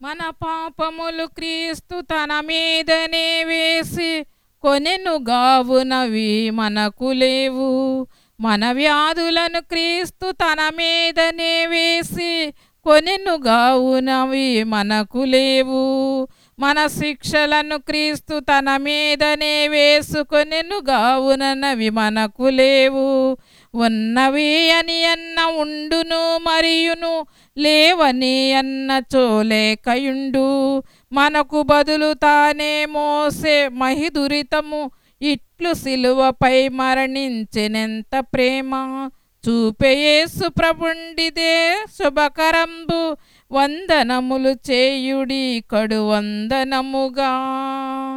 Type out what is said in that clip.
మన పాపములు క్రీస్తు తన మీదనే వేసి కొనెను గావునవి మనకు లేవు మన వ్యాధులను క్రీస్తు తన మీదనే వేసి కొనెను గావునవి మనకు లేవు మన శిక్షలను క్రీస్తు తన మీదనే వేసుకొనెను గావునవి మనకు లేవు ఉన్నవి అని అన్న ఉండును మరియును లేవని అన్న చోలేకయుండు మనకు బదులు తానే మోసే మహిదురితము ఇట్లు సిలువపై మరణించెనెంత ప్రేమ చూపేయేసు ప్రభుండిదే శుభకరంబు వందనములు చేయుడి కడు వందనముగా